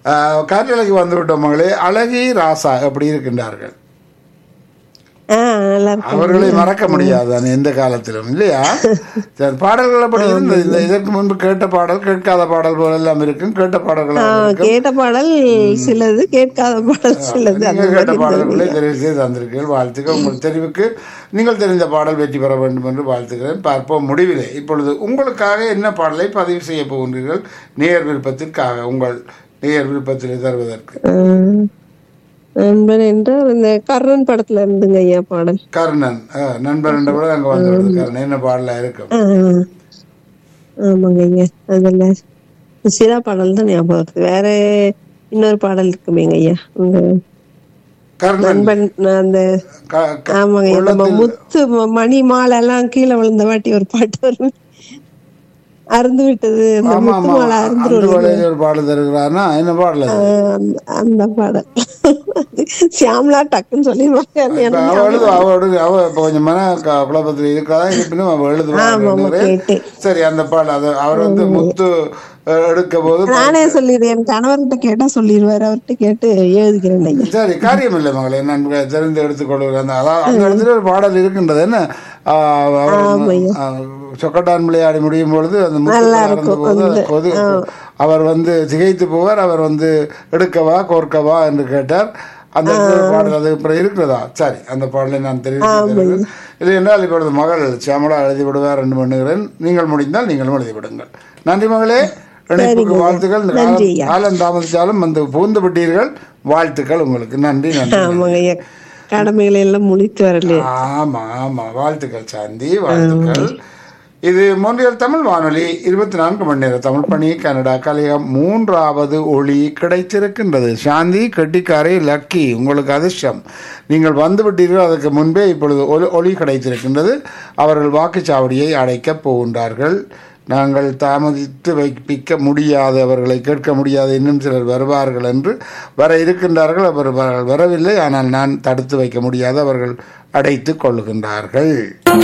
ஆஹ், காற்றலைக்கு வந்து விட்டோம் மகளே அழகி ராசா எப்படி இருக்கின்றார்கள் ஆ நல்லா இருக்கு அவர்களை மறக்க முடியாது தானே எந்த காலத்திலும் இல்லையா சரி பாடல்கள் அப்படி இருந்தது இந்த இதற்கு முன்பு கேட்ட பாடல் கேட்காத பாடல் போல எல்லாம் இருக்கும் கேட்ட பாடல்கள் ஆ, கேட்ட பாடல் சிலது கேட்காத பாடல் சிலது அந்த நீங்கள் கேட்ட மாதிரி பாடல்களை இருந்தது. தெரிவு செய்து தந்திருக்கீர்கள் வாழ்த்துக்கள் உங்கள் தெரிவுக்கு நீங்கள் தெரிந்த பாடல் வெற்றி பெற வேண்டும் என்று வாழ்த்துக்கிறேன் பார்ப்போம் முடிவிலே இப்பொழுது உங்களுக்காக என்ன பாடலை பதிவு செய்ய போகின்றீர்கள் நேர் விருப்பத்திற்காக உங்கள் நேர் விருப்பத்தில் தருவதற்கு ஆ, நண்பன் என்றால் இந்த கர்ணன் படத்துல இருந்துங்க ஐயா பாடல் கர்ணன் அஹ், நண்பர் என்ற கூட அங்கே வந்து விடுது. கர்ணன் என்ன பாடலா இருக்கும் ஆ, ஆமாங்க ஐயா அதுல சிலா பாடல் தான் ஞாபகம் வருது வேற இன்னொரு பாடல் இருக்குமேங்க ஐயா இந்த கர்ணன் நண்பன் நான் அந்த க- க- ஆமாங்க ஐயா, நம்ம முத்து ம- மணி மாலை எல்லாம் கீழே விழுந்த வாட்டி ஒரு பாட்டு வரும் அறுந்து விட்டது அந்த ஆமா முத்து ஆமா மாலை அந்த அறுந்து வேலையில் ஒரு பாடல் தருகிறானா என்ன பாடல் அது? அந்த- அந்த பாடல் சியாமலா டக்குன்னு சொல்லிடுவாங்க இப்ப எனக்கு அவ எழுதுவா அவ எழுது அவ இப்ப கொஞ்சம் மன க- குழப்பத்தில் இருக்கிறதா இருப்பினும் அவ எழுதுவா ஆமா, ஆமா, என்கிறேன். கேட்டேன். சரி அந்த பாடல் அது அவர் வந்து முத்து அஹ், எடுக்க போது நானே சொல்லிடுறேன் என் கணவர்கிட்ட கேட்டா சொல்லிடுவாரு அவர்கிட்ட கேட்டு எழுதிக்கிறேன் ஐயா சரி காரியம் இல்லை மகளே நான் தெரிந்து எடுத்துக்கொள்கிறேன் அந்த அதாவது அந்த இடத்துல ஒரு பாடல் இருக்கின்றது என்ன ஆஹ், அவர், ஆஹ், சொக்கட்டான் விளையாடி முடியும் பொழுது அந்த முத்து அறந்த போது அந்த கொது- அவர் வந்து திகைத்து போவார் அவர் வந்து எடுக்கவா கோர்க்கவா என்று கேட்டார் அந்த இடத்துல ஒரு பாடல் அது அப்புறம் இருக்கிறதா சரி அந்த பாடலை நான் தெரிவித்து இல்லை என்றால் இப்பொழுது மகள் சியாமலா எழுதி விடுவார் என்று பண்ணுகிறேன் நீங்கள் முடிந்தால் நீங்களும் எழுதி விடுங்கள் நன்றி மகளே இணைப்புக்கு வாழ்த்துக்கள் இந்த நன்றி காலம் காலம் தாமதித்தாலும் வந்து புகுந்து விட்டீர்கள் வாழ்த்துக்கள் உங்களுக்கு நன்றி நன்றி ஆமாங்க ஐயா கடமைகளை எல்லாம் முழித்து வரலையே ஆமா ஆமா வாழ்த்துக்கள் சாந்தி வாழ்த்துக்கள் இது மொன்றியல் தமிழ் வானொலி இருபத்தி நான்கு மணி நேர தமிழ் பணி கனடா கலையம் மூன்றாவது ஒளி கிடைத்திருக்கின்றது சாந்தி கெட்டிக்காரை லக்கி உங்களுக்கு அதிர்ஷ்டம் நீங்கள் வந்து விட்டீர்கள் அதற்கு முன்பே இப்பொழுது ஒலி ஒளி கிடைத்திருக்கின்றது அவர்கள் வாக்குச்சாவடியை அடைக்கப் போகின்றார்கள் நாங்கள் தாமதித்து வைப்பிக்க முடியாது அவர்களை கேட்க முடியாது இன்னும் சிலர் வருவார்கள் என்று வர இருக்கின்றார்கள் அவர் வ- வரவில்லை ஆனால் நான் தடுத்து வைக்க முடியாது அவர்கள் அடைத்து கொள்கின்றார்கள்